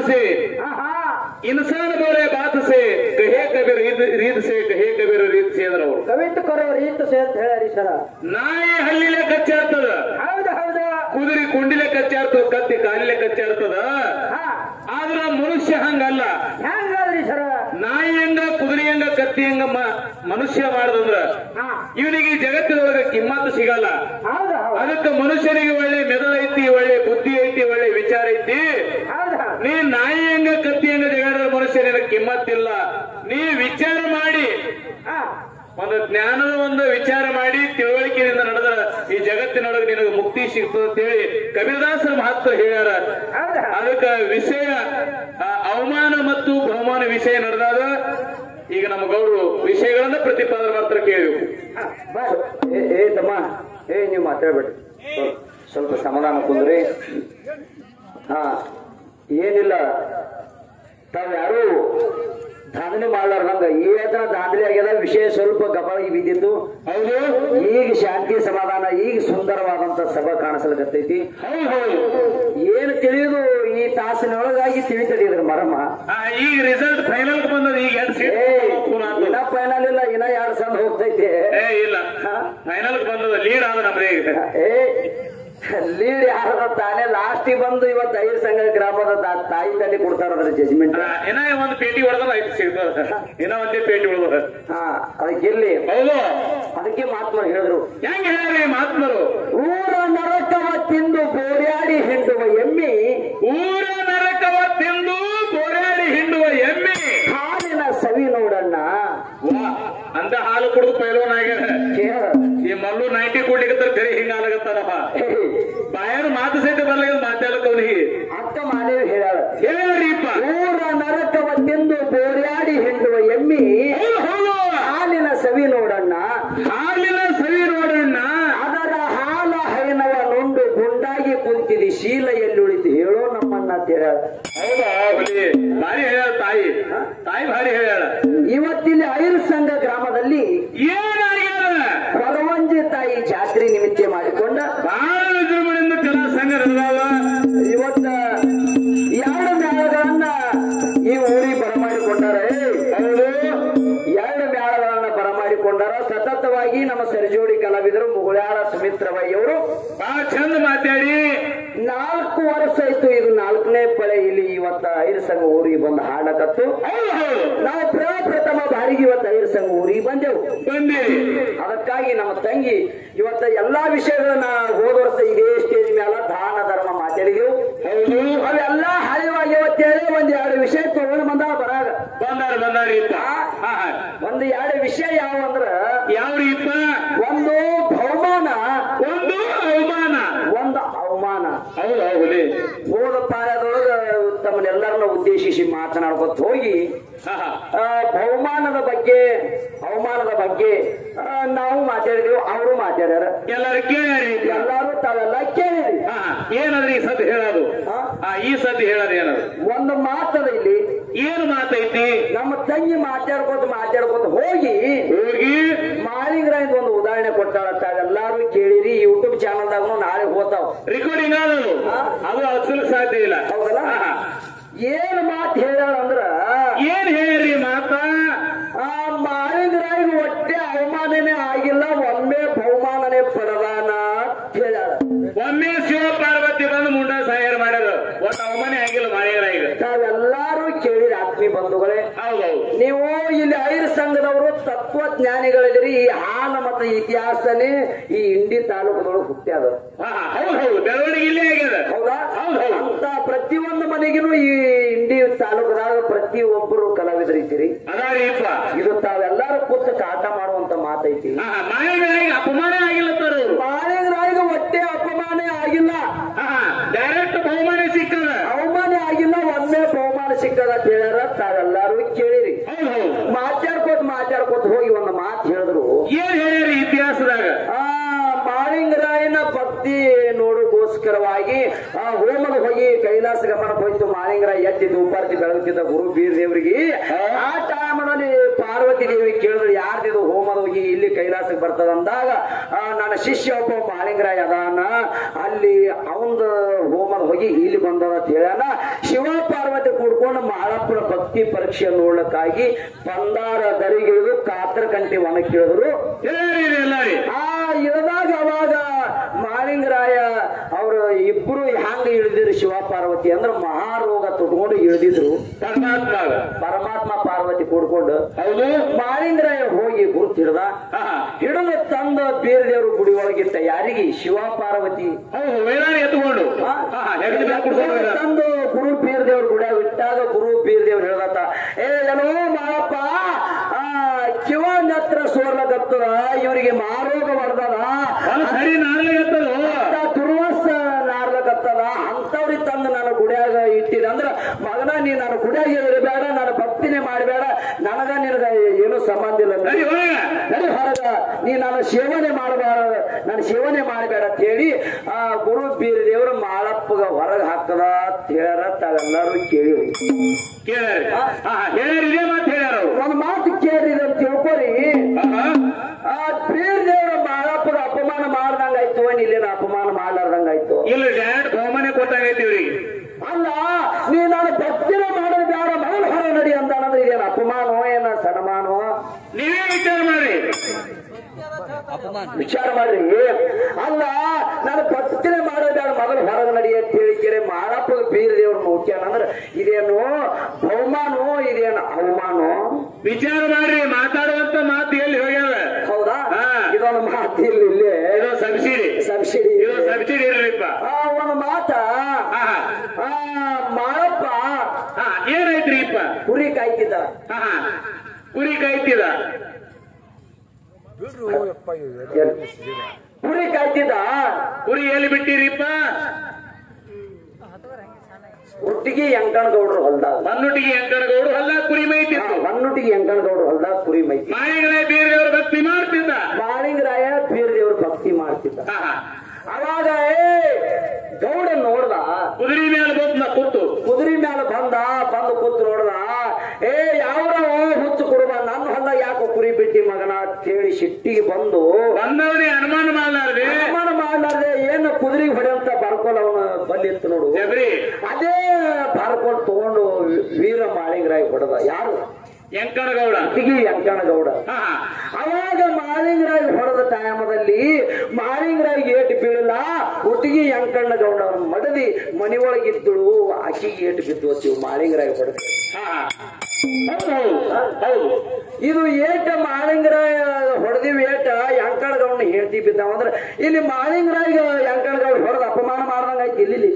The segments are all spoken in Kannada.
से ಆಹಾ इंसान बोले बात से कहे कबीर रीत रीत से कहे कबीर रीत से ಅಂದ್ರ ಅವ್ರು ಕವಿತ್ ಕೊರೋ ರೀತ್ ಸೇ ಅಂತ ಹೇಳ್ಯಾರಿ ಸರ ನಾಯಿ ಹಲ್ಲಿಲೆ ಕಚ್ಚಾಡ್ತದ ಹೌದು ಹೌದು ಕುದುರೆ ಕುಂಡಿಲೆ ಕಚ್ಚಾಡ್ತದ ಕತ್ತಿ ಕಾಲಿಲೆ ಕಚ್ಚಾಡ್ತದ ಹಾ ಆದ್ರ ಮನುಷ್ಯ ಹಂಗಲ್ಲ ಹೆಂಗಲ್ರಿ ಸರ ನಾಯಿ ಹಂಗ ಕುದುರೆ ಹಂಗ ಕತ್ತಿ ಹಂಗ ಮ- ಮನುಷ್ಯ ಮಾಡದಂದ್ರ ಹಾ ಇವನಿಗೆ ಈ ಜಗತ್ತಿನೊಳಗ ಕಿಮ್ಮತ್ತು ಸಿಗಲ್ಲ ಹೌದು ಹೌದು ಅದಕ್ಕೆ ಮನುಷ್ಯನಿಗೆ ಒಳ್ಳೆ ಮೆದುಳು ಐತಿ ಒಳ್ಳೆ ಬುದ್ಧಿ ಐತಿ ಒಳ್ಳೆ ವಿಚಾರ ಐತಿ ಹೌದು ಹೌದು ನೀ ನಾಯಿ ಹಂಗ ಕತ್ತಿ ಹಂಗ ಜಗಾಡೋ ಮನುಷ್ಯನಿಗೆ ಕಿಮ್ಮತ್ತಿಲ್ಲ ನೀ ವಿಚಾರ ಮಾಡಿ ಹಾ ಒಂದು ಜ್ಞಾನದ ಒಂದು ವಿಚಾರ ಮಾಡಿ ತಿಳುವಳಿಕೆಯಿಂದ ನಡೆದ ಈ ಜಗತ್ತಿನೊಳಗೆ ನಿನಗೆ ಮುಕ್ತಿ ಸಿಗ್ತದೆ ಅಂತ ಹೇಳಿ ಕಬೀರದಾಸರ ಮಹತ್ವ ಹೇಳ್ಯಾರ ಹೌದು ಹೌದು ಅದಕ್ಕ ವಿಷಯ ಆ, ಅವಮಾನ ಮತ್ತು ಬಹುಮಾನ ವಿಷಯ ನಡೆದಾಗ ಈಗ ನಮ್ಮ ಗೌರವ ವಿಷಯಗಳನ್ನ ಪ್ರತಿಪಾದನೆ ಮಾಡ್ತಾರೆ ಕೇಳಬೇಕು ಹಾ, ಬರ್ ಏ ಏ ತಮ್ಮ ಏ ನೀವು ಮಾತಾಡ್ಬೇಡ್ರಿ ಸ್ವಲ್ಪ- ಸ್ವಲ್ಪ ಸಮಾಧಾನ ಕುಂದ್ರಿ ಹಾ ಏನಿಲ್ಲ ತಾವ್ ಯಾರು ಧಾಂಧಲಿ ಮಾಡ್ಲಾರ್ದಂಗ ಏನ ಧಾಂಧಲಿ ಆಗ್ಯದ ವಿಷಯ ಸ್ವಲ್ಪ ಗಬಾಗಿ ಬಿದ್ದಿದ್ದು ಹೌದು ಈಗ ಶಾಂತಿ ಸಮಾಧಾನ ಈಗ ಸುಂದರವಾದಂತ ಸಭಾ ಕಾಣಿಸಲ್ಕತ್ತೈತಿ ಹೌದು ಹೌದು ಏನು ತಿಳಿಯುದು ಈ ತಾಸಿನೊಳಗಾಗಿ ತಿಳಿತಡಿದ್ರ ಮರಮ್ಮ ಆ, ಈಗ ರಿಸಲ್ಟ್ ಫೈನಲ್ ಬಂದದ ಈಗ ಎರಡು ಸೀಟ್ ಏ ಇನ್ನ ಫೈನಲ್ ಇಲ್ಲ ಇನ್ನ ಎರಡ್ ಸಲ ಹೋಗ್ತೈತಿ ಏ ಇಲ್ಲ ಫೈನಲ್ ಬಂದದ ಲೀಡ್ ಆದ ನಮ್ದು ಈಗ ಏ ಲೀಡ್ ಯಾರದ ತಾನೇ ಲಾಸ್ಟಿಗೆ ಬಂದು ಇವತ್ತು ಐದು ಸಂಘ ಗ್ರಾಮದ ತಾ- ತಾಯಿ ತಂದೆ ಕೊಡ್ತಾರ ಅದ್ರ ಜಜ್ಮೆಂಟ್ ಆ, ಇನ್ನ ಒಂದು ಪೇಟಿ ಹೊಡೆದ್ರೆ ಆಯ್ತು ಸಿಗ್ತದ ಇನ್ನ ಒಂದೇ ಪೇಟಿ ಉಳಿದ ಹಾ ಅದಕ್ಕೆ ಇರ್ಲಿ ಹೌದು ಅದಕ್ಕೆ ಮಹಾತ್ಮರು ಹೇಳಿದ್ರು ಹೆಂಗ್ ಹೇಳ್ರಿ ಮಹಾತ್ಮರು ಊರ ನರಕವ ತಿಂದು ಬೋರ್ಯಾಡಿ ಹಿಂಡುವ ಎಮ್ಮಿ ಊರ ನರಕವ ತಿಂದು ಬೋರಾಡಿ ಹಿಂಡುವ ಎಮ್ಮೆ ಹಾಲಿನ ಸವಿ ನೋಡಣ್ಣ ವಾ, ಅಂತ ಹಾಲು ಕುಡಿದು ಪೈಲವನ್ ಆಗ್ಯಾರ ಕೇಳ ಈ ಮಲ್ಲು ನೈಂಟಿ ಕೊಡ್ಲಿಕ್ಕೆ ಕರಿ ಹಿಂಗ ಆಗತ್ತಾನಪ್ಪ ಬಾಯಾನ ಮಾತು ಸಹಿತ ಬರ್ಲಾಗ ಮಾತಾಡಕ್ ಅವನಿಗೆ ಅಕ್ಕ ಮಾದೇವಿ ಹೇಳ್ಯಾಳ ಹೇಳ್ರಿಪ್ಪ ಊರ ನರಕವ ತಿಂದು ಬೋರ್ಯಾಡಿ ಹಿಂಡುವ ಎಮ್ಮಿ ಹೌದು ಹೌದು ಹಾಲಿನ ಸವಿ ನೋಡಣ್ಣ ಹಾಲಿನ ಸವಿ ನೋಡಣ್ಣ ಅದರ ಹಾಲ ಹೈನವ ನುಂಡು ಗುಂಡಾಗಿ ಕುಂತಿದಿ ಶೀಲ ಎಲ್ಲಿ ಹೇಳೋ ನಮ್ಮನ್ನ ಅಂತ ಹೇಳ್ಯಾಳ ಹೌದಾ ಹುಲಿ ಭಾರಿ ಹೇಳ್ಯಾಳ ತಾಯಿ ತಾಯಿ ಭಾರಿ ಹೇಳ್ಯಾಳ ಇವತ್ತಿಲ್ಲಿ ಐರು ಸಂಘ ಗ್ರಾಮದಲ್ಲಿ ಏನಾಗ್ಯಾರ ಕೊರವಂಜಿ ತಾಯಿ ಜಾತ್ರೆ ನಿಮಿತ್ತ ಮಾಡಿಕೊಂಡ ಬಹಳ ವಿಜೃಂಭಣೆಯಿಂದ ಜನ ಸಂಘ ನಡೆದಾವ ಇವತ್ತ ಎರಡು ಮೇಳಗಳನ್ನ ಈ ಊರಿಗೆ ಬರಮಾಡಿಕೊಂಡಾರ ಹೌದು ಎರಡು ಮೇಳಗಳನ್ನ ಬರಮಾಡಿಕೊಂಡಾರ ಸತತವಾಗಿ ನಮ್ಮ ಸರಿಜೋಡಿ ಕಲಾವಿದರು ಮುಗುಳ್ಯಾಳ ಸುಮಿತ್ರವಯ್ಯ ಅವರು ಬಹಳ ಚಂದ ಮಾತಾಡಿ ನಾಲ್ಕು ವರ್ಷ ಆಯ್ತು ಇದು ನಾಲ್ಕನೇ ಪಳೆ ಇಲ್ಲಿ ಇವತ್ತ ಐರು ಸಂಘ ಊರಿಗೆ ಬಂದು ಹಾಡಕತ್ತು ಹೌದು ಹೌದು ನಾವು ಪ್ರಪ್ರಥಮ ಬಾರಿಗೆ ಇವತ್ತು ಐರು ಸಂಘ ಊರಿಗೆ ಬಂದೆವು ಬಂದಿ ಅದಕ್ಕಾಗಿ ನಮ್ಮ ತಂಗಿ ಇವತ್ತ ಎಲ್ಲಾ ವಿಷಯಗಳನ್ನ ಹೋದ ವರ್ಷ ಇದೇ ಸ್ಟೇಜ್ ಮೇಲೆ ದಾನ ಧರ್ಮ ಮಾತಾಡಿದೆವು ಹೌದು ಅವೆಲ್ಲ ಹಳಿವಾಗ್ಯವತ್ತೇಳಿ ಒಂದ್ ಎರಡು ವಿಷಯ ತಗೊಂಡು ಬಂದಾವ ಬರಾಗ ಬಂದಾರ ಬಂದಾರ ಇಪ್ಪ ಹಾ ಹಾ ಒಂದು ಎರಡು ವಿಷಯ ಯಾವ ಅಂದ್ರ ಯಾವ ಇಪ್ಪ ಒಂದು ಬಹುಮಾನ ಒಂದು ಅವಮಾನ ಒಂದು ಅವಮಾನ ಹೌದಾ ಹುಲಿ ಹೋದ ಪಾಳ್ಯದೊಳಗ ತಮ್ಮನ್ನೆಲ್ಲರನ್ನ ಉದ್ದೇಶಿಸಿ ಮಾತನಾಡ್ಕೊತ ಹೋಗಿ ಹಾ ಹಾ ಆ, ಬಹುಮಾನದ ಬಗ್ಗೆ ಅವಮಾನದ ಬಗ್ಗೆ ಆ, ನಾವು ಮಾತಾಡಿದೆವು ಅವರು ಮಾತಾಡ್ಯಾರ ಎಲ್ಲಾರು ಕೇಳ್ಯಾರಿ ಎಲ್ಲಾರು ತಾವೆಲ್ಲ ಕೇಳಿರಿ ಹಾ ಹಾ. ಏನದ್ರಿ ಈ ಸದ್ಯ ಹೇಳೋದು ಆ? ಹಾ ಈ ಸದ್ಯ ಹೇಳೋದು ಏನದು ಒಂದು ಮಾತದ ಇಲ್ಲಿ ಏನು ಮಾತೈತಿ ನಮ್ಮ ತಂಗಿ ಮಾತಾಡ್ಕೊತ ಮಾತಾಡ್ಕೊತ ಹೋಗಿ ಹೋಗಿ ಮಾಳಿಂಗರಾಯ್ ಒಂದು ಉದಾಹರಣೆ ಕೊಟ್ಟಾಳ ತಾವೆಲ್ಲಾರು ಕೇಳಿರಿ ಯೂಟ್ಯೂಬ್ ಚಾನಲ್ದಾಗೂ ನಾಳೆ ಹೋತಾವ್ ರೆಕಾರ್ಡಿಂಗ್ ಆದದು ಅದು ಹಚ್ಚಲಿಕ್ಕೆ ಸಾಧ್ಯ ಇಲ್ಲ ಹೌದಲ್ಲ ಹಾ, ಹಾ. ಏನ್ ಮಾತು ಹೇಳ್ಯಾಳ ಅಂದ್ರ ಏನ್ ಹೇಳ್ರಿ ಮಾತ ಆ ಮಾಳಿಂಗರಾಯ್ಗೆ ಒಟ್ಟೆ ಅವಮಾನನೇ ಆಗಿಲ್ಲ ಒಮ್ಮೆ ಬಹುಮಾನನೇ ಪಡದಾನ ಅಂತ ಹೇಳ್ಯಾಳ ಒಮ್ಮೆ ಶಿವ ಪಾರ್ವತಿ ಬಂದು ಮುಂಡ ಸಹಾಯ ಮಾಡ್ಯಾರ ಒಟ್ಟು ಅವಮಾನ ಆಗಿಲ್ಲ ಮಾರಿಯರ ಈಗ ತಾವೆಲ್ಲಾರು ಕೇಳಿರಿ ಆತ್ಮೀಯ ಬಂಧುಗಳೇ ಹೌದೌದು ನೀವು ಇಲ್ಲಿ ಐದು ಸಂಘದವರು ತತ್ವಜ್ಞಾನಿಗಳಿದ್ರಿ ಈ ಹಾಲ ಮತ್ತು ಇತಿಹಾಸನೇ ಈ ಇಂಡಿ ತಾಲೂಕದೊಳಗೆ ಹುಟ್ಟ್ಯಾದ ಹಾ ಹಾ, ಹೌದು ಹೌದು ಬೆಳವಣಿಗೆ ಇಲ್ಲೇ ಆಗ್ಯದ ಹೌದಾ ಹೌದು, ಹೌದು. ಅಂತ ಪ್ರತಿಯೊಂದು ಮನೆಗಿನೂ ಈ ಇಂಡಿ ತಾಲೂಕದಾಗ ಪ್ರತಿಯೊಬ್ಬರು ಕಲಾವಿದರು ಇದ್ದೀರಿ ಅದಾರಿ ಇಪ್ಪ ಇದು ತಾವೆಲ್ಲರೂ ಕೂತ ಕಾಟ ಮಾಡುವಂತ ಮಾತೈತಿ ಹಾ ಮಾರಿಯರಾಗಿ ಅಪಮಾನ ಆಗಿಲ್ಲ ಸರ್ ಅವರು ಬಾಳೆಗರಾಯಿಗೆ ಹೊಟ್ಟೆ ಅಪಮಾನ ಆಗಿಲ್ಲ ಹಾ ಡೈರೆಕ್ಟ್ ಬಹುಮಾನ ಸಿಕ್ಕದ ಅವಮಾನ ಆಗಿಲ್ಲ ಒಮ್ಮೆ ಬಹುಮಾನ ಸಿಕ್ಕದ ಅಂತ ಹೇಳ್ಯಾರ ತಾವೆಲ್ಲರೂ ಕೇಳಿರಿ ಹೌದು ಹೌದು ಮಾತಾಡ್ಕೋತ ಮಾತಾಡ್ಕೋತ ಹೋಗಿ ಒಂದು ಮಾತು ಹೇಳಿದ್ರು ಏನ್ ಹೇಳ್ಯಾರಿ ಇತಿಹಾಸದಾಗ ಆ ಮಾಳಿಂಗರಾಯನ ಭಕ್ತಿ ನೋಡುಗೋಸ್ಕರವಾಗಿ ಆ ಹೋಮದ ಹೋಗಿ ಕೈಲಾಸ ಗಮನಕ್ಕೆ ಹೋಯ್ತು ಮಾಳಿಂಗರಾಯ ಎತ್ತಿ ಧೂಪಾರ್ತಿ ಬೆಳಗುತ್ತಿದ್ದ ಗುರು ಬೀರ್ ದೇವರಿಗೆ ಆ ಟೈಮಲ್ಲಿ ಪಾರ್ವತಿ ದೇವಿ ಕೇಳಿದ್ರು ಯಾರ್ದಿದು ಹೋಮದ ಹೋಗಿ ಇಲ್ಲಿ ಕೈಲಾಸಕ್ಕೆ ಬರ್ತದ ಅಂದಾಗ ಆ, ನನ್ನ ಶಿಷ್ಯ ಒಬ್ಬ ಮಾಳಿಂಗರಾಯ ಅದಾನ ಅಲ್ಲಿ ಅವಂದ ಹೋಮದ ಹೋಗಿ ಇಲ್ಲಿ ಬಂದದ ಅಂತ ಹೇಳ್ಯಾನ ಶಿವ ಪಾರ್ವತಿ ನೋಡ್ಕೊಂಡು ಮಾಳಪ್ಪನ ಭಕ್ತಿ ಪರೀಕ್ಷೆ ನೋಡ್ಲಿಕ್ಕಾಗಿ ಪಂದಾರ ದರಿಗಿಳಿದು ಕಾತರ ಕಂಟಿ ಒಣಕ್ಕಿಳಿದ್ರು ಹೇಳಿ ಎಲ್ಲ ರೀ ಆ ಇಳಿದಾಗ ಅವಾಗ ಮಾಳಿಂಗರಾಯ ಅವರು ಇಬ್ರು ಹ್ಯಾಂಗ ಇಳಿದಿರು ಶಿವ ಪಾರ್ವತಿ ಅಂದ್ರೆ ಮಹಾರೋಗ ತುಟ್ಕೊಂಡು ಇಳಿದಿದ್ರು ಪರಮಾತ್ಮ ಪರಮಾತ್ಮ ಪಾರ್ವತಿ ಕೂಡ್ಕೊಂಡು ಹೌದು ಮಾಳಿಂಗರಾಯ ಹೋಗಿ ಗುರುತು ಹಿಡ್ದ ಹಾ ಹಿಡಿದು ತಂದ ಬೇರೆ ದೇವ್ರ ಗುಡಿ ಒಳಗಿಟ್ಟ ಯಾರಿಗೆ ಶಿವ ಪಾರ್ವತಿ ಹೌದು ವೇದಾನ ಎತ್ಕೊಂಡು ಆ? ಹಾ ಹೆಗಡಿ ಮೇಲೆ ಕುಡ್ಕೊಂಡು ವೇದಾನ. ತಂದು ಗುರು ಬೀರ್ ದೇವ್ರ ಗುಡಿಯಾಗ ಇಟ್ಟಾಗ ಗುರು ಬೀರ್ ದೇವ್ರು ಹೇಳ್ದತ್ತ ಏ ಏನೋ ಮಾಳಪ್ಪ ಆ ಕಿವನ್ ಹತ್ರ ಸೋರ್ಲಕತ್ತದ ಇವರಿಗೆ ಮಾರೋಗ ಬರ್ದದ ಅದು ಸರಿ ನಾಡ್ಲಾಗತ್ತದು ಅಂತ ದುರ್ವಾಸ ನಾರ್ಲಕತ್ತದ ಅಂತವ್ರಿಗೆ ತಂದು ನಾನು ಗುಡಿಯಾಗ ಇಟ್ಟಿದೆ ಅಂದ್ರ ಮಗನ ನೀ ನಾನು ಗುಡಿಯಾಗ ಇರಬೇಡ ನಾನು ಭಕ್ತಿನೇ ಮಾಡಬೇಡ ನನಗ ನಿನಗ ಏನು ಸಂಬಂಧ ಇಲ್ಲ ಸರಿ ಹೋಗ ನಡಿ ಹೊರಗ ನೀ ನಾನು ಸೇವನೆ ಮಾಡಬಾರ ನಾನು ಸೇವನೆ ಮಾಡಬೇಡ ಅಂತ ಹೇಳಿ ಆ ಗುರು ಬೀರ ದೇವರು ಮಾಳಪ್ಪಗ ಹೊರಗೆ ಹಾಕದ ಅಂತ ಹೇಳ್ಯಾರ ತಾವೆಲ್ಲರೂ ಕೇಳಿರಿ ಕೇಳ್ಯಾರಿ ಹಾ ಹೇಳ್ಯಾರ ಇದೇ ಮಾತು ಹೇಳ್ಯಾರ ಅವ್ರು ಒಂದ್ ಮಾತು ಕೇಳಿರಿ ಅಂತ ತಿಳ್ಕೊರಿ ಹಾ ಆ ಬೀರ ದೇವರ ಮಾಳಪ್ಪಗ ಅಪಮಾನ ಮಾಡ್ದಂಗಾಯ್ತು ಏನ್ ಇಲ್ಲೇನ ಅಪಮಾನ ಮಾಡ್ಲಾರ್ದಂಗಾಯ್ತು ಇಲ್ಲ ಡೈರೆಕ್ಟ್ ಬಹುಮಾನ ಕೊಟ್ಟಾಗೈತಿ ಇವ್ರಿಗೆ ಅಲ್ಲ ನೀ ನಾನು ಭಕ್ತಿನ ಮಾಡೋದು ಬೇಡ ಮೊದಲು ಹೊರ ನಡಿ ಅಂತ ಅಂದ್ರೆ ಇದೇನು ಅಪಮಾನೋ ಏನ ಸನ್ಮಾನೋ ನೀವೇ ವಿಚಾರ ಮಾಡ್ರಿ ವಿಚಾರ ಮಾಡ್ರಿ ಅಲ್ಲ ನಾನು ಭಕ್ತಿನೇ ಮಾಡೋದು ಬೇಡ ಮೊದಲು ಹೊರಗೆ ನಡಿ ಅಂತ ಹೇಳಿಕೆರೆ ಮಾಳಪ್ಪ ಬೀರ ದೇವ್ರ ನೋಡ್ಯಾನ ಅಂದ್ರೆ ಇದೇನು ಬಹುಮಾನೋ ಇದೇನು ಅವಮಾನೋ ವಿಚಾರ ಮಾಡ್ರಿ ಮಾತಾಡುವಂತ ಮಾತು ಎಲ್ಲಿ ಹೋಗ್ಯಾವ ಹೌದಾ ಹಾ. ಇದೊಂದು ಮಾತು ಇಲ್ಲಿ ಇಲ್ಲೇ ಇದು ಸಬ್ಸಿಡಿ ಸಬ್ಸಿಡಿ ಇದು ಸಬ್ಸಿಡಿ ಇರಲಿಪ್ಪ ಆ ಒಂದು ಮಾತ ಹಾ ಆ ಮಾಳಪ್ಪ ಹಾ ಏನೈತ್ರಿ ಇಪ್ಪ ಕುರಿ ಕಾಯ್ತಿದ್ದ ಹಾ ಹಾ ಕುರಿ ಕಾಯ್ತಿದ ಕುರಿ ಕಾಯ್ತಿದ್ದ ಕುರಿ ಎಲ್ಲಿ ಬಿಟ್ಟಿರಿಪ್ಪ ಹುಟ್ಟಿಗೆ ಗೌಡ್ರು ಹೊಲ್ದಾಗ ಮಣ್ಣುಟ್ಟಿಗೆ ಅಂಕಣಗೌಡು ಹೊಲ ಕುರಿ ಮೈತಿತ್ತು ಮಣ್ಣುಟ್ಟಿಗೆ ಗೌಡ್ರು ಹೊಲ್ದಾಗ ಕುರಿ ಮೈತಿ ಮಾಯಿಗಳ ಬೇರೆಯವ್ರ ಭಕ್ತಿ ಮಾಡ್ತಿದ್ದ ಮಾಳಿಂಗರಾಯ ಬೀರ ದೇವ್ರ ಭಕ್ತಿ ಮಾಡ್ತಿದ್ದ ಹಾ ಹಾ ಅವಾಗ ಏ ಗೌಡ ನೋಡ್ದ ಕುದುರೆ ಮೇಲೆ ಬಂದ ಕೂತು ಕುದುರೆ ಮೇಲೆ ಬಂದ ಬಂದು ಕೂತು ನೋಡ್ದ ಏ ಯಾವ್ರ ಹುಚ್ಚು ಕುರುಬ ನನ್ನ ಹೊಲ ಯಾಕೋ ಕುರಿ ಬಿಟ್ಟಿ ಮಗನ ಅಂತ ಹೇಳಿ ಸಿಟ್ಟಿಗೆ ಬಂದು ಬಂದವನೇ ಅನುಮಾನ ಮಾಡಲಾರ್ದೆ ಅನುಮಾನ ಮಾಡ್ಲಾರ್ದೆ ಏನು ಕುದುರೆಗೆ ಹೊಡೆಯಂತ ಬರ್ಕೊಲ್ ಅವನ ಬಂದಿತ್ತು ನೋಡು ಜಬ್ರಿ ಅದೇ ಬರ್ಕೊಲ್ ತಗೊಂಡು ವೀರ ಮಾಳಿಂಗರಾಯ ಹೊಡೆದ ಯಾರು ಎಂಕಣಗೌಡ ಹುಟ್ಟಿಗೆ ಗೌಡ ಹಾ ಹಾ ಅವಾಗ ಮಾಳಿಂಗರಾಯ ಹೊಡೆದ ಟೈಮದಲ್ಲಿ ಮಾಳಿಂಗರಾಯ ಏಟು ಬೀಳಲ್ಲ ಹುಟ್ಟಿಗೆ ಯಂಕಣ್ಣ ಗೌಡ ಅವ್ರ ಮಡದಿ ಮನಿ ಒಳಗಿದ್ದಳು ಆಕಿಗೆ ಏಟು ಬಿದ್ದು ಅಂತೀವಿ ಮಾಳಿಂಗರಾಯ ಹೊಡೆದ ಹಾ ಹಾ. ಹೌದು ಹೌದು ಹೌದು ಇದು ಏಟ ಮಾಳಿಂಗರಾಯ ಹೊಡೆದಿವಿ ಏಟ ಯಂಕಣ್ಣ ಗೌಡನ ಹೇಳ್ತಿ ಬಿದ್ದಾವ ಅಂದ್ರೆ ಇಲ್ಲಿ ಮಾಳಿಂಗರಾಯ ಯಂಕಣ್ಣ ಗೌಡ ಹೊಡೆದ ಅಪಮಾನ ಮಾಡ್ದಂಗ ಆಯ್ತು ಇಲ್ಲಿ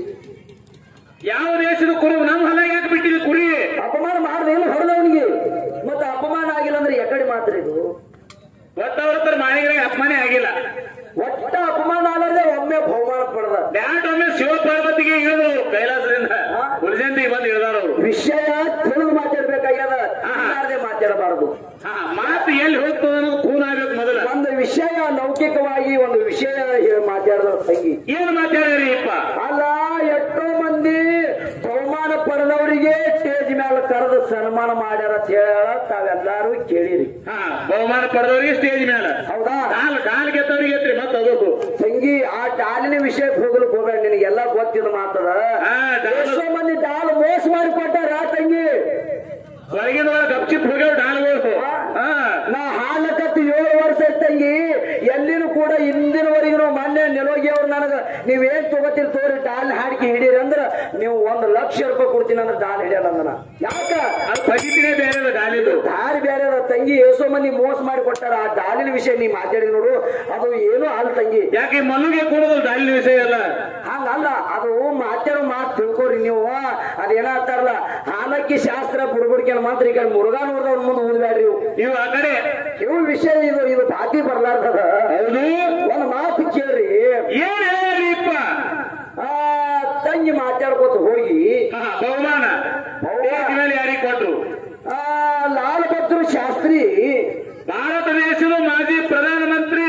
ಯಾವ ದೇಶದ ಕುರು ನಮ್ಮ ಹೊಲ ಯಾಕೆ ಬಿಟ್ಟಿದೆ ಕುರಿ ಅಪಮಾನ ಮಾಡ್ದೆ ಏನು ಹೊಡೆದವನಿಗೆ ಮತ್ತೆ ಅಪಮಾನ ಆಗಿಲ್ಲ ಅಂದ್ರೆ ಎಕಡೆ ಮಾತ್ರ ಇದು ಒಟ್ಟವ್ರ ಹತ್ರ ಮಾಣಿಗಳಿಗೆ ಅಪಮಾನ ಆಗಿಲ್ಲ ಒಟ್ಟ ಅಪಮಾನ ಅಲ್ಲದೆ ಒಮ್ಮೆ ಬಹುಮಾನ ಪಡೆದ ಡ್ಯಾಟ್ ಒಮ್ಮೆ ಶಿವ ಪಾರ್ವತಿಗೆ ಇಳಿದ್ರು ಅವ್ರು ಕೈಲಾಸದಿಂದ ಉಳಿದಂತಿಗೆ ಬಂದು ಇಳಿದಾರ ಅವರು ವಿಷಯ ತಿಳಿದು ಮಾತಾಡ್ಬೇಕಾಗ್ಯದ ಇಲ್ಲಾರ್ದೆ ಮಾತಾಡಬಾರದು ಹಾ ಮಾತು ಎಲ್ಲಿ ಹೋಗ್ತದ ಅನ್ನೋದು ಕೂನ್ ಆಗ್ಬೇಕು ಮೊದಲ ಒಂದು ವಿಷಯ ಲೌಕಿಕವಾಗಿ ಒಂದು ವಿಷಯ ಹೇಳಿ ಮಾತಾಡಿದ ತಂಗಿ ಏನ್ ಮಾತಾಡ್ರಿ ಇಪ್ಪ ಅಲ್ಲ ಎಷ್ಟೋ ಮಂದಿ ಬಹುಮಾನ ಪಡೆದವರಿಗೆ ಸ್ಟೇಜ್ ಮೇಲೆ ಕರೆದು ಸನ್ಮಾನ ಮಾಡ್ಯಾರ ಅಂತ ಹೇಳ ತಾವೆಲ್ಲಾರು ಕೇಳಿರಿ ಹಾ ಬಹುಮಾನ ಪಡೆದವ್ರಿಗೆ ಸ್ಟೇಜ್ ಮೇಲೆ ಹೌದಾ ಕಾಲ್ ಕಾಲ್ ಗೆದ್ದವ್ರಿಗೆ ಎತ್ರಿ ಮತ್ತೆ ಅದಕ್ಕೂ ತಂಗಿ ಆ ಡಾಲಿನ ವಿಷಯಕ್ಕೆ ಹೋಗ್ಲಿಕ್ಕೆ ಹೋಗ್ಬೇಡ ನಿನಗೆಲ್ಲ ಗೊತ್ತಿನ ಮಾತದ ಹಾ ಡಾಲ್ ಎಷ್ಟೋ ಮಂದಿ ಡಾಲ್ ಮೋಸ ಮಾಡಿ ಕೊಟ್ಟಾರ ತಂಗಿ ಹೊರಗಿನ ಒಳಗೆ ಗಪ್ಚಿಪ್ ಹೋಗ್ಯಾವ ಡಾಲ್ಗಳು ಹಾ ನಾ ಹಾಲಕತ್ತು ಏಳು ವರ್ಷ ಐತ್ ತಂಗಿ ಎಲ್ಲಿನೂ ಕೂಡ ಇಂದಿನವರೆಗೂ ಮೊನ್ನೆ ನೆಲೋಗಿ ಅವ್ರು ನನಗ ನೀವೇನ್ ತಗೋತೀರಿ ತೋರಿ ಡಾಲ್ ಹಾಡಿಕೆ ಹಿಡೀರಿ ಅಂದ್ರ ನೀವು ಒಂದ್ ಲಕ್ಷ ರೂಪಾಯಿ ಕೊಡ್ತೀನಿ ಅಂದ್ರೆ ಡಾಲ್ ಹಿಡಿಯಲ್ಲ ಅಂದನ ಯಾಕ ಅದು ಪರಿಸ್ಥಿತಿನೇ ಬೇರೆ ಅದ ಡಾಲಿದು ದಾರಿ ಬೇರೆ ಅದ ತಂಗಿ ಎಷ್ಟೋ ಮಂದಿ ಮೋಸ ಮಾಡಿ ಕೊಟ್ಟಾರ ಆ ಡಾಲಿನ ವಿಷಯ ನೀ ಮಾತಾಡಿ ನೋಡು ಅದು ಏನು ಅಲ್ಲ ತಂಗಿ ಯಾಕೆ ಮಲ್ಲುಗೆ ಕೂಡೋದು ಡಾಲಿನ ವಿಷಯ ಅಲ್ಲ ಹಂಗಲ್ಲ ಅದು ಮಾತಾಡೋ ಮಾತು ತಿಳ್ಕೊರಿ ನೀವು ಅದೇನಾಗ್ತಾರಲ್ಲ ಹಾಲಕ್ಕಿ ಶಾಸ್ತ್ರ ಬುಡ್ಬುಡ್ಕೆ ಮಾತ್ರ ಈ ಕಡೆ ಮುರುಘಾ ನೋಡ್ದವ್ರ ಮುಂದೆ ಓದ್ಬೇಡ್ರಿ ಇವು ನೀವು ಆ ಕಡೆ ಇವು ವಿಷಯ ಇದು ಇದು ಬಾತಿ ಬರ್ಲಾರ್ದದ ಹೌದು ಒಂದ್ ಮಾತು ಕೇಳ್ರಿ ಏನ್ ಹೇಳ್ರಿಪ್ಪ ಆ ತಂಗಿ ಮಾತಾಡ್ಕೊತ ಹೋಗಿ ಹಾ ಬಹುಮಾನ ಸ್ಟೇಜ್ ಮೇಲೆ ಯಾರಿಗೆ ಕೊಟ್ರು ಆ ಲಾಲ್ ಬಹದ್ದೂರ್ ಶಾಸ್ತ್ರಿ ಭಾರತ ದೇಶದ ಮಾಜಿ ಪ್ರಧಾನಮಂತ್ರಿ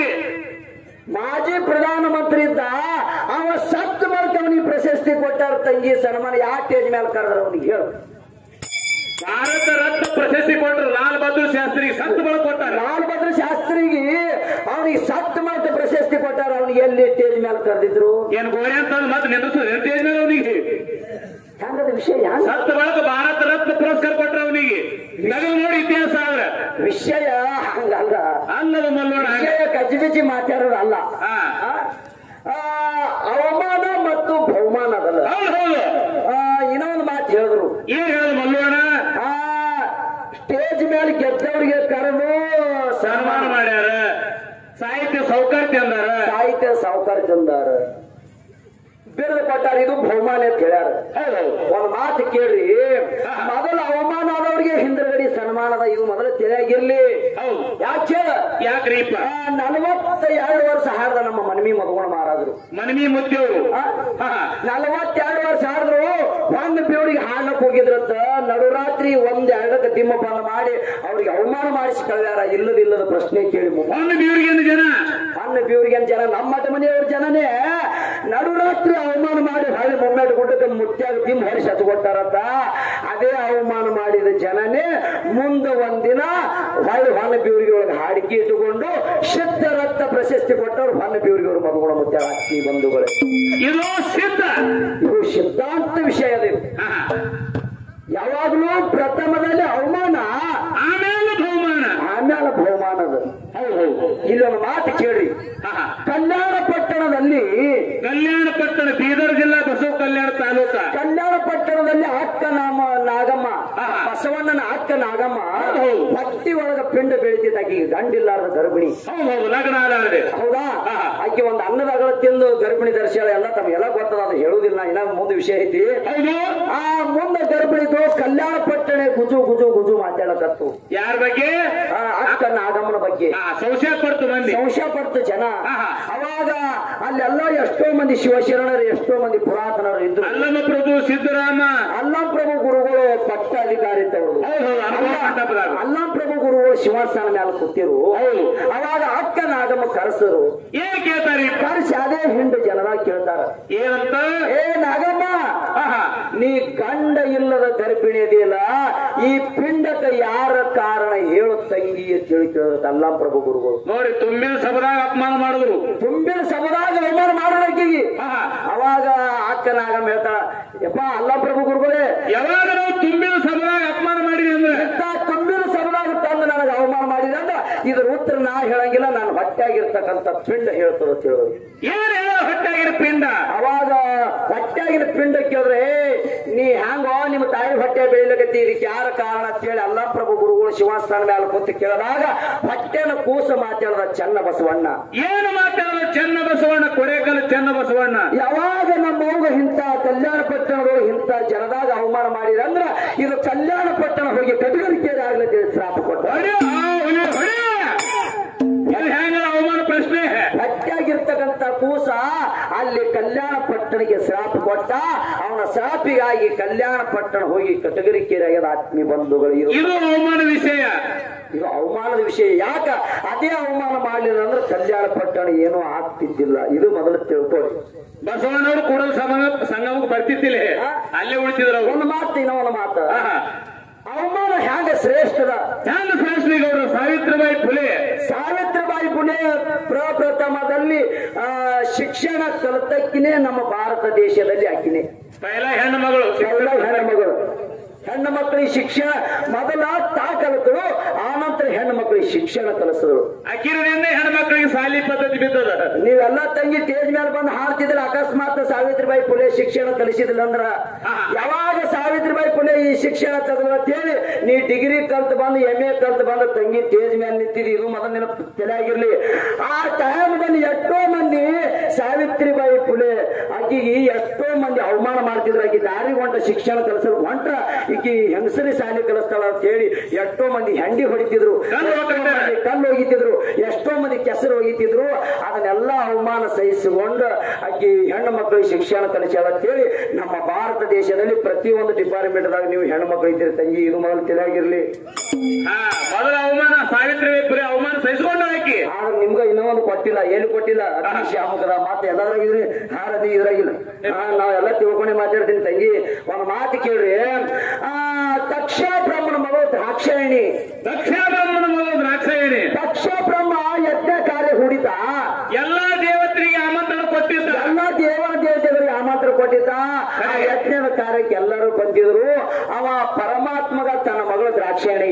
ಮಾಜಿ ಪ್ರಧಾನಮಂತ್ರಿ ಇದ್ದ ಅವ ಸತ್ ಬರ್ತ ಅವನಿಗೆ ಪ್ರಶಸ್ತಿ ಕೊಟ್ಟಾರ ತಂಗಿ ಸನ್ಮಾನ ಯಾವ ಸ್ಟೇಜ್ ಮೇಲೆ ಕರೆದ್ರ ಅವನಿಗೆ ಹೇಳು ಭಾರತ ರತ್ನ ಪ್ರಶಸ್ತಿ ಕೊಟ್ರು ಲಾಲ್ ಬಹದ್ದೂರ್ ಶಾಸ್ತ್ರಿ ಸಂತ ಬಳ ಕೊಟ್ಟಾರ ಲಾಲ್ ಬಹದ್ದೂರ್ ಶಾಸ್ತ್ರಿಗೆ ಅವನಿಗೆ ಸತ್ ಮಾಡ್ತ ಪ್ರಶಸ್ತಿ ಕೊಟ್ಟಾರ ಅವನಿಗೆ ಎಲ್ಲಿ ಸ್ಟೇಜ್ ಮೇಲೆ ಕರೆದಿದ್ರು ಏನ್ ಗೋರಿ ಅಂತ ಮತ್ತೆ ನಿಂದ್ರಿಸೋದು ಸ್ಟೇಜ್ ಮೇಲೆ ಅವನಿಗೆ ಹೆಂಗದ ವಿಷಯ ಹೆಂಗ ಸತ್ತ ಬಳಕ ಭಾರತ ರತ್ನ ವಿಷಯ ಹಂಗಲ್ಲ ಅಲ್ಲದ ಮಲ್ಲೋಣ ವಿಷಯ ಕಜ್ಜಿಬಿಚ್ಚಿ ಮಾತಾಡೋದು ಅಲ್ಲ ಹಾ ಆ, ಆ, ಅವಮಾನ ಮತ್ತು ಬಹುಮಾನ ಅದಲ್ಲ ಹೌದು ಹೌದು ಆ, ಇನ್ನೊಂದು ಮಾತು ಹೇಳಿದ್ರು ಏನ್ ಹೇಳೋದು ಮಲ್ಲೋಣ ಆ ಸ್ಟೇಜ್ ಮೇಲೆ ಗೆದ್ದವರಿಗೆ ಕರೆದು ಸನ್ಮಾನ ಸನ್ಮಾನ ಮಾಡ್ಯಾರ ಸಾಹಿತ್ಯ ಸೌಕರ್ಯ ಅಂದಾರ ಸಾಹಿತ್ಯ ಸಾವುಕಾರ ತಂದಾರ ಬಿರುದು ಕೊಟ್ಟಾರ ಇದು ಬಹುಮಾನ ಅಂತ ಹೇಳ್ಯಾರ ಹೌದು ಒಂದ್ ಮಾತು ಕೇಳ್ರಿ ಮೊದಲ ಅವಮಾನ ಆದವರಿಗೆ ಹಿಂದ್ರಗಡಿ ಸನ್ಮಾನದ ಇದು ಮೊದಲು ತಿಳಿಯಾಗಿರ್ಲಿ ಹೌದು ಯಾಕೆ ಯಾಕ್ರಿಪ್ಪ ನಲವತ್ತ ಎರಡು ವರ್ಷ ಹಾಡ್ದ ನಮ್ಮ ಮನವಿ ಮಧುಗುಣ ಮಹಾರಾಜರು ಮನವಿ ಮುದ್ದೆವರು ಆ? ಹಾ ನಲವತ್ತೆರಡು ವರ್ಷ ಹಾಡಿದ್ರು ಒಂದ್ ಬೇವರಿಗೆ ಹಾಡ್ಲಕ್ ಹೋಗಿದ್ರಂತ ನಡುರಾತ್ರಿ ಒಂದ್ ಎರಡಕ್ಕೆ ದಿಮ್ಮಪಾನ ಮಾಡಿ ಅವ್ರಿಗೆ ಅವಮಾನ ಮಾಡಿಸಿ ಕಳ್ಯಾರ ಇಲ್ಲದಿಲ್ಲದ ಪ್ರಶ್ನೆ ಕೇಳಿ ಮುಂದೆ ಒಂದು ಬೀವ್ರಿಗೆ ಜನ ಅನ್ನ ಬೀವರಿಗೆ ಜನ ನಮ್ಮ ಮಠ ಮನೆಯವ್ರ ಜನನೇ ನಡುರಾತ್ರಿ ಅವಮಾನ ಮಾಡಿ ಹೊಳ್ಳಿ ಮೊಮ್ಮೆಟ್ ಗುಡ್ಡಕ್ಕೆ ಮುತ್ಯಾಗ ತಿಮ್ ಹೊರಿಸಿ ಹತ್ಕೊಟ್ಟಾರಂತ ಅದೇ ಅವಮಾನ ಮಾಡಿದ ಜನನೇ ಮುಂದೆ ಒಂದಿನ ಹೊಳ್ಳಿ ಹೊನ್ನ ಬೀವರಿಗೆ ಒಳಗೆ ಹಾಡಿಕೆ ಇಟ್ಟುಕೊಂಡು ಶುದ್ಧ ರಕ್ತ ಪ್ರಶಸ್ತಿ ಕೊಟ್ಟವ್ರು ಹೊನ್ನ ಬೀವರಿಗೆ ಅವರು ಮದುಗಳ ಮುತ್ಯಾಗ ಅತ್ತಿ ಬಂಧುಗಳೇ ಇದು ಸಿದ್ಧ ಇದು ಸಿದ್ಧಾಂತ ವಿಷಯ ಅದು ಹಾ ಯಾವಾಗಲೂ ಪ್ರಥಮದಲ್ಲಿ ಅವಮಾನ ಆಮೇಲೆ ಬಹುಮಾನ ಆಮೇಲೆ ಬಹುಮಾನದ ಹೌದು ಹೌದು ಇಲ್ಲೊಂದು ಮಾತು ಕೇಳ್ರಿ ಹಾ ಹಾ ಕಲ್ಯಾಣ ಪಟ್ಟಣದಲ್ಲಿ ಕಲ್ಯಾಣ ಪಟ್ಟಣ ಬೀದರ್ ಜಿಲ್ಲಾ ಬಸವ ಕಲ್ಯಾಣ ತಾಲೂಕ ಕಲ್ಯಾಣ ಪಟ್ಟಣದಲ್ಲಿ ಅಕ್ಕ ನಾಮ ನಾಗಮ್ಮ ಹಾ. ಬಸವಣ್ಣನ ಅಕ್ಕ ನಾಗಮ್ಮ ಹೌದು. ಹತ್ತಿ ಒಳಗ ಪಿಂಡ ಬೆಳಿತಿದ್ದ ಆಕಿ ಗಂಡಿಲ್ಲಾರದ ಗರ್ಭಿಣಿ ಹೌದು ಹೌದು ಲಗ್ನ ಆದ್ರೆ ಹೌದಾ ಹಾ. ಆಕೆ ಒಂದು ಅನ್ನದ ಅಗಳ ತಿಂದು ಗರ್ಭಿಣಿ ಧರಿಸ್ಯಾಳ ಎಲ್ಲ ತಮಗೆಲ್ಲ ಗೊತ್ತದ ಅದು ಹೇಳುದಿಲ್ಲ ಇನ್ನ ಮುಂದೆ ವಿಷಯ ಐತಿ ಹೌದು ಆ ಮುಂದೆ ಗರ್ಭಿಣಿದು ಕಲ್ಯಾಣ ಪಟ್ಟಣ ಗುಜು ಗುಜು ಗುಜು ಮಾತಾಡಕತ್ತು ಯಾರ ಬಗ್ಗೆ ಆ ಅಕ್ಕ ನಾಗಮ್ಮನ ಬಗ್ಗೆ ಹಾ ಸಂಶಯ ಪಡ್ತು ಮಂದಿ ಸಂಶಯ ಪಡ್ತು ಜನ ಆಹಾ. ಅವಾಗ ಅಲ್ಲೆಲ್ಲ ಎಷ್ಟೋ ಮಂದಿ ಶಿವಶರಣರು ಎಷ್ಟೋ ಮಂದಿ ಪುರಾತನರು ಇದ್ರು ಅಲ್ಲಮ ಪ್ರಭು ಸಿದ್ದರಾಮ ಅಲ್ಲಂ ಪ್ರಭು ಗುರುಗಳು ಪಟ್ಟ ಅಧಿಕಾರಿ ಇದ್ದವರು ಹೌದು ಹೌದು ಅನುಭವ ಮಂಟಪದಾಗ ಅಲ್ಲಂ ಪ್ರಭು ಗುರುಗಳು ಶಿವಸ್ಥಾನ ಮೇಲೆ ಕೂತಿರು ಹೌದು ಅವಾಗ ಅಕ್ಕ ನಾಗಮ್ಮ ಕರೆಸರು ಏನ್ ಕೇಳ್ತಾರಿ ಕರೆಸಿ ಅದೇ ಹಿಂಡು ಜನರ ಕೇಳ್ತಾರ ಏನಂತ ಏ ನಾಗಮ್ಮ ಆಹಾ. ನೀ ಗಂಡ ಇಲ್ಲದ ಗರ್ಭಿಣಿ ಇದೆಯಲ್ಲ ಈ ಪಿಂಡಕ್ಕೆ ಯಾರ ಕಾರಣ ಹೇಳು ತಂಗಿ ಅಂತ ಹೇಳಿ ಕೇಳಿದ್ರು ಅಲ್ಲಂ ಪ್ರಭು ಗುರುಗಳು ನೋಡಿ ತುಂಬಿನ ಸಭದಾಗ ಅಪಮಾನ ಮಾಡಿದ್ರು ತುಂಬಿನ ಸಬದಾಗ ಅವಮಾನ ಮಾಡೋಣಕ್ಕಿಗೆ ಆಹಾ. ಅವಾಗ ಅಕ್ಕ ನಾಗಮ್ಮ ಹೇಳ್ತಾಳ ಯಪ್ಪ ಅಲ್ಲಂ ಪ್ರಭು ಗುರುಗಳೇ ಯಾವಾಗ ನಾವು ತುಂಬಿನ ಸಭದಾಗ ಅಪಮಾನ ಮಾಡಿದ್ವಿ ಅಂದ್ರೆ ಎಂತ ತುಂಬಿನ ಸಬದಾಗ ತಂದು ನನಗೆ ಅವಮಾನ ಮಾಡಿದೆ ಅಂದ್ರೆ ಇದ್ರ ಉತ್ತರ ನಾ ಹೇಳಂಗಿಲ್ಲ ನಾನು ಹೊಟ್ಟೆಯಾಗಿರ್ತಕ್ಕಂಥ ಪಿಂಡ ಹೇಳ್ತದ ಅಂತ ಹೇಳೋದು ಏನ್ ಹೇಳೋ ಹೊಟ್ಟಾಗಿರ ಪಿಂಡ ಅವಾಗ ಹೊಟ್ಟೆಯಾಗಿನ ಪಿಂಡ ಕೇಳಿದ್ರೆ ಏ ನೀ ಹ್ಯಾಂಗೋ ನಿಮ್ಮ ತಾಯಿ ಹೊಟ್ಟೆ ಬೆಳಿಲಕತ್ತಿ ಇದಕ್ಕೆ ಯಾರ ಕಾರಣ ಅಂತ ಹೇಳಿ ಅಲ್ಲ ಪ್ರಭು ಗುರುಗಳು ಶಿವಸ್ಥಾನ ಮೇಲೆ ಕೂತು ಕೇಳಿದಾಗ ಹೊಟ್ಟೆನ ಕೂಸ ಮಾತಾಡದ ಚೆನ್ನ ಬಸವಣ್ಣ ಏನು ಮಾತಾಡೋದು ಚೆನ್ನ ಬಸವಣ್ಣ ಕೊಡೆಕಲ್ ಚೆನ್ನ ಬಸವಣ್ಣ ಯಾವಾಗ ನಮ್ಮ ಅವ್ಗ ಇಂಥ ಕಲ್ಯಾಣ ಪಟ್ಟಣದವರು ಇಂಥ ಜನದಾಗ ಅವಮಾನ ಮಾಡಿದ್ರೆ ಅಂದ್ರ ಇದು ಕಲ್ಯಾಣ ಪಟ್ಟಣ ಹೋಗಿ ಕಟಗರಿಕೆರೆ ಆಗ್ಲತ್ತೆ ಶ್ರಾಪ ಕೊಟ್ಟ ಹೊಡೆ, ಆ, ಹೊಡೆ, ಹೊಡೆ. ಎಲ್ಲಿ ಹೆಂಗ ಅವಮಾನ ಪ್ರಶ್ನೆ ಗಟ್ಟಿಯಾಗಿರ್ತಕ್ಕಂಥ ಕೂಸ ಅಲ್ಲಿ ಕಲ್ಯಾಣ ಪಟ್ಟಣಕ್ಕೆ ಶ್ರಾಪ ಕೊಟ್ಟ ಅವನ ಶ್ರಾಪಿಗಾಗಿ ಕಲ್ಯಾಣ ಪಟ್ಟಣ ಹೋಗಿ ಕಟಗರಿಕೆರೆ ಆಗ್ಯದ ಆತ್ಮೀಯ ಬಂಧುಗಳು ಇದು ಇದು ಅವಮಾನ ವಿಷಯ ಇದು ಅವಮಾನದ ವಿಷಯ ಯಾಕ ಅದೇ ಅವಮಾನ ಮಾಡಲಿಲ್ಲ ಅಂದ್ರೆ ಕಲ್ಯಾಣ ಪಟ್ಟಣ ಏನೂ ಆಗ್ತಿದ್ದಿಲ್ಲ ಇದು ಮೊದಲು ತಿಳ್ಕೊಳ್ಳಿ ಬಸವಣ್ಣವರು ಕೂಡಲ ಸಂಗಮ ಸಂಗಮಕ್ಕೆ ಬರ್ತಿದ್ದಿಲ್ಲ ಅಲ್ಲೇ ಉಳಿತಿದ್ರು ಅವರು ಒಂದು ಮಾತು ಇನ್ನೂ ಒಂದು ಮಾತು ಆಹಾ. ಅವಮಾನ ಹ್ಯಾಂಗ ಶ್ರೇಷ್ಠದ ಹೆಂಗ ಶ್ರೇಷ್ಠಿಗೌಡರು ಸಾವಿತ್ರಿಬಾಯಿ ಫುಲೆ ಸಾವಿತ್ರಿಬಾಯಿ ಪುಣೆ ಪ್ರಪ್ರಥಮದಲ್ಲಿ ಆ, ಶಿಕ್ಷಣ ಕಲಿತಕ್ಕಿನೇ ನಮ್ಮ ಭಾರತ ದೇಶದಲ್ಲಿ ಆಕಿನೇ ಪೈಲ ಹೆಣ್ಣು ಮಗಳು ಎಲ್ಲ ಹೆಣ್ಣು ಮಗಳು ಹೆಣ್ಣು ಮಕ್ಕಳಿಗೆ ಶಿಕ್ಷಣ ಮೊದಲ ತಾ ಕಲಿತಳು ಆನಂತರ ಹೆಣ್ಣು ಮಕ್ಕಳಿಗೆ ಶಿಕ್ಷಣ ಕಲಿಸಿದಳು ಅಕ್ಕಿರದಿಂದ ಹೆಣ್ಮಕ್ಳಿಗೆ ಸಾಲಿ ಪದ್ಧತಿ ಬಿದ್ದದ ನೀವೆಲ್ಲ ತಂಗಿ ಸ್ಟೇಜ್ ಮೇಲೆ ಬಂದು ಹಾಡ್ತಿದ್ರೆ ಅಕಸ್ಮಾತ್ ಸಾವಿತ್ರಿಬಾಯಿ ಪುಲೆ ಶಿಕ್ಷಣ ಕಲಿಸಿದಿಲ್ಲ ಅಂದ್ರ ಯಾವಾಗ ಸಾವಿತ್ರಿಬಾಯಿ ಪುಲೆ ಈ ಶಿಕ್ಷಣ ತೆಗೆದು ಅಂತ ಹೇಳಿ ನೀ ಡಿಗ್ರಿ ಕಲ್ತ್ ಬಂದು ಎಂ ಎ ಕಲ್ತ್ ಬಂದು ತಂಗಿ ಸ್ಟೇಜ್ ಮೇಲೆ ನಿಂತಿದಿ ಇದು ಮೊದಲ ನಿನ್ನ ತಲೆಯಾಗಿರ್ಲಿ ಆ ಟೈಮ್ದಲ್ಲಿ ಎಷ್ಟೋ ಮಂದಿ ಸಾವಿತ್ರಿಬಾಯಿ ಪುಲೆ ಆಕಿಗೆ ಎಷ್ಟೋ ಮಂದಿ ಅವಮಾನ ಮಾಡ್ತಿದ್ರು ಆಕಿ ದಾರಿ ಹೊಂಟ ಶಿಕ್ಷಣ ಕಲಿಸಲು ಹೊಂಟ್ರ ಈಕಿ ಹೆಂಗಸರಿ ಶಾಲೆ ಕಲಿಸ್ತಾಳ ಅಂತ ಹೇಳಿ ಎಷ್ಟೋ ಮಂದಿ ಹೆಂಡಿ ಹೊಡಿತಿದ್ರು ಕಲ್ಲು ಎಷ್ಟೋ ಹೋಗ್ತಾರೆ. ಮಂದಿ ಕಲ್ಲು ಹೋಗಿತಿದ್ರು ಎಷ್ಟೋ ಮಂದಿ ಕೆಸರು ಹೋಗಿತಿದ್ರು ಅದನ್ನೆಲ್ಲ ಅವಮಾನ ಸಹಿಸಿಕೊಂಡು ಆಕಿ ಹೆಣ್ಣು ಮಕ್ಕಳಿಗೆ ಶಿಕ್ಷಣ ಕಲಿಸ್ಯಾಳ ಅಂತೇಳಿ ನಮ್ಮ ಭಾರತ ದೇಶದಲ್ಲಿ ಪ್ರತಿಯೊಂದು ಡಿಪಾರ್ಟ್ಮೆಂಟ್ ದಾಗ ನೀವು ಹೆಣ್ಣು ಮಕ್ಕಳು ಇದ್ದೀರಿ ತಂಗಿ ಇದು ಮೊದಲು ತಿಳಿಯಾಗಿರ್ಲಿ ಹಾ ಮೊದಲ ಅವಮಾನ ಸಾವಿತ್ರಿಬಾಯಿ ಫುಲೆ ಅವಮಾನ ಸಹಿಸಿಕೊಂಡ ಆಕಿ ಆದ್ರೆ ನಿಮ್ಗ ಇನ್ನೂ ಒಂದು ಕೊಟ್ಟಿಲ್ಲ ಏನು ಕೊಟ್ಟಿಲ್ಲ ಅತಿ ಶಾಮಕದ ಮಾತು ಎಲ್ಲದ್ರಾಗಿದ್ರಿ ಹಾರದಿ ಇದ್ರಾಗಿಲ್ಲ ಹಾ ನಾವೆಲ್ಲ ತಿಳ್ಕೊಂಡೆ ಮಾತಾಡ್ತೀನಿ ತಂಗಿ ಒಂದು ಮಾತು ಕೇಳ್ರಿ ಆ ತಕ್ಷ ಬ್ರಹ್ಮನ ಮಗಳು ದ್ರಾಕ್ಷಾಯಣಿ ದಕ್ಷಿಣ ಬ್ರಹ್ಮನ ಮಗಳು ದ್ರಾಕ್ಷಾಯಣಿ ತಕ್ಷ ಬ್ರಹ್ಮ ಯಜ್ಞ ಕಾರ್ಯ ಹೂಡಿತ ಎಲ್ಲಾ ದೇವತೆಗೆ ಆಮಂತ್ರಣ ಕೊಟ್ಟಿದ್ದ ಎಲ್ಲ ದೇವರ ದೇವತೆಗಳಿಗೆ ಆಮಂತ್ರ ಕೊಟ್ಟಿದ್ದ ಆ ಯಜ್ಞದ ಕಾರ್ಯಕ್ಕೆ ಎಲ್ಲರೂ ಬಂದಿದ್ರು ಅವ ಪರಮಾತ್ಮಗ ತನ್ನ ಮಗಳು ದ್ರಾಕ್ಷಾಯಣಿ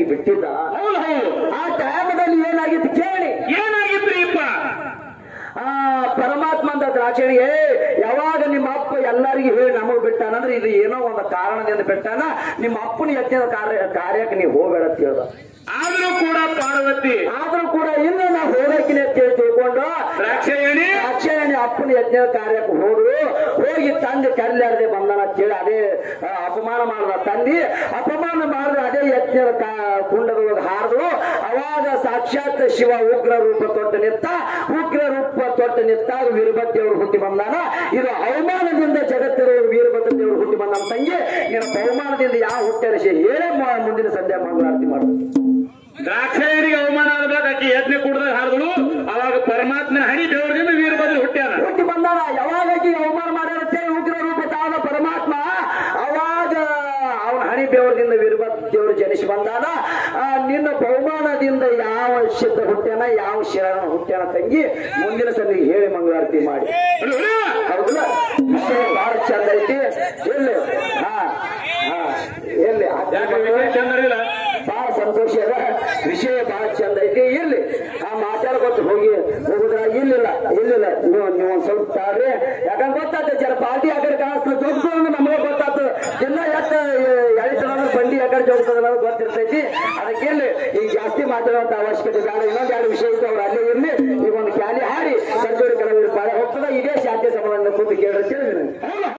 ಕೈ ಬಿಟ್ಟಿದ್ದ ಹೌದು ಹೌದು ಆ ಟೈಮದಲ್ಲಿ ಏನಾಗಿತ್ತು ಕೇಳಿ ಏನಾಗಿತ್ರಿ ಇಪ್ಪ ಆ ಪರಮಾತ್ಮ ಅಂತ ದ್ರಾಕ್ಷಣಿಗೆ ಯಾವಾಗ ನಿಮ್ಮ ಅಪ್ಪ ಎಲ್ಲರಿಗೂ ಹೇಳಿ ನಮಗ್ ಬಿಟ್ಟಾನಂದ್ರೆ ಇದು ಏನೋ ಒಂದು ಕಾರಣದಿಂದ ಬಿಟ್ಟಾನ ನಿಮ್ಮ ಅಪ್ಪನ ಯಜ್ಞದ ಕಾರ್ಯ ಕಾರ್ಯಕ್ಕೆ ನೀವು ಹೋಗಬೇಡ ಅಂತ ಹೇಳ್ದ ಆದ್ರೂ ಕೂಡ ಪಾರ್ವತಿ ಆದ್ರೂ ಕೂಡ ಇನ್ನು ನಾವು ಹೋಗಕ್ಕಿನ ಅಂತ ಹೇಳಿ ತಿಳ್ಕೊಂಡು ದ್ರಾಕ್ಷಾಯಣಿ ಅಕ್ಷಯಣಿ ಅಪ್ಪನ ಯಜ್ಞದ ಕಾರ್ಯಕ್ಕೆ ಹೋದ್ರು ಹೋಗಿ ತಂದೆ ಕರ್ಲಾರದೆ ಬಂದನ ಅಂತೇಳಿ ಅದೇ ಆ, ಅಪಮಾನ ಮಾಡಿದ ತಂದಿ ಅಪಮಾನ ಮಾಡಿದ ಅದೇ ಯಜ್ಞದ ಕಾ- ಕುಂಡದೊಳಗೆ ಹಾರಿದ್ರು ಅವಾಗ ಸಾಕ್ಷಾತ್ ಶಿವ ಉಗ್ರ ರೂಪ ತೊಟ್ಟು ನಿತ್ತ ಉಗ್ರ ರೂಪ ತೊಟ್ಟು ನಿತ್ತಾಗ ವೀರಭದ್ರ ದೇವರು ಹುಟ್ಟಿ ಬಂದಾನ ಇದು ಅವಮಾನದಿಂದ ಜಗತ್ತಿರುವ ವೀರಭದ್ರ ದೇವರು ಹುಟ್ಟಿ ಬಂದ ತಂಗಿ ನೀನು ಬಹುಮಾನದಿಂದ ಯಾವ ಹುಟ್ಟಾರ ಹೇಳೇ ಮ- ಮುಂದಿನ ಸಂಧ್ಯಾ ಮಂಗಳಾರತಿ ಮಾಡು ದ್ರಾಕ್ಷಾಯಣಿಗೆ ಅವಮಾನ ಆದಾಗ ಆಕಿ ಯಜ್ಞ ಕುಡ್ದಾಗ ಹಾರಿದಳು ಅವಾಗ ಪರಮಾತ್ಮನ ಹಣಿ ದೇವರದಿಂದ ವೀರಭದ್ರ ಹುಟ್ಟ್ಯಾನ ಹುಟ್ಟಿ ಬಂದಾನ ಯಾವಾಗ ಆಕಿಗೆ ಅವಮಾನ ಮಾಡ್ಯಾರ ಅಂತೇಳಿ ಉಗ್ರ ರೂಪ ತಾದ ಪರಮಾತ್ಮ ಅವಾಗ ಅವನ ಹಣಿ ಬೆವರದಿಂದ ವೀರಭದ್ರ ದೇವರು ಜನಿಸಿ ಬಂದಾನ ಆ, ನಿನ್ನ ಬಹುಮಾನದಿಂದ ಯಾವ ಸಿದ್ಧ ಹುಟ್ಟ್ಯಾನ ಯಾವ ಶಿರಣ ಹುಟ್ಟ್ಯಾನ ತಂಗಿ ಮುಂದಿನ ಸಂದಿಗೆ ಹೇಳಿ ಮಂಗಳಾರತಿ ಮಾಡಿ ಅಲ್ವ? ಹೌದಲ್ಲ ವಿಷಯ ಬಹಳ ಚಂದ ಐತಿ ಎಲ್ಲಿ ಹಾ ಹಾ ಎಲ್ಲಿ ಯಾಕೆ ವಿಷಯ ಚಂದ ಇಲ್ಲ ಬಹಳ ಸಂತೋಷ ಅದ ವಿಷಯ ಬಹಳ ಚಂದ ಐತಿ ಇಲ್ಲಿ ಆ ಮಾತಾಡ್ಕೊತ ಹೋಗಿ ಹೋಗುದ್ರ ಇಲ್ಲಿಲ್ಲ ಇಲ್ಲಿಲ್ಲ ನೀವು ನೀವು ಒಂದ್ ಸ್ವಲ್ಪ ತಾಳ್ರಿ ಯಾಕಂದ್ರೆ ಗೊತ್ತಾಗ್ತದೆ ಜರ ಪಾರ್ಟಿ ಆ ಕಡೆ ಕಾಣಿಸ್ತದೆ ಜೋಗ್ತದ ನಮಗೆ ಗೊತ್ತಾಗ್ತದೆ ದಿನ ಎತ್ತ ಎಳಿತದ ಬಂಡಿ ಆ ಕಡೆ ಜೋಗ್ತದ ಅನ್ನೋದು ಗೊತ್ತಿರ್ತೈತಿ ಅದಕ್ಕೆ ಇಲ್ಲಿ ಈಗ ಜಾಸ್ತಿ ಮಾತಾಡುವಂತ ಅವಶ್ಯಕತೆ ಬೇಡ ಇನ್ನೊಂದ್ ಎರಡು ವಿಷಯ ಇತ್ತು ಅವ್ರು ಅಲ್ಲೇ ಇರ್ಲಿ ಈಗ ಒಂದು ಕ್ಯಾಲಿ ಹಾಡಿ ಸಂಜೋಡಿ ಕಲಾವಿದರು ಪಾಳೆ ಹೋಗ್ತದ ಇದೇ ಶಾಂತಿ ಸಮಾಧಾನ ಕೂತು ಕೇಳಿದ್ರೆ ಹೌದು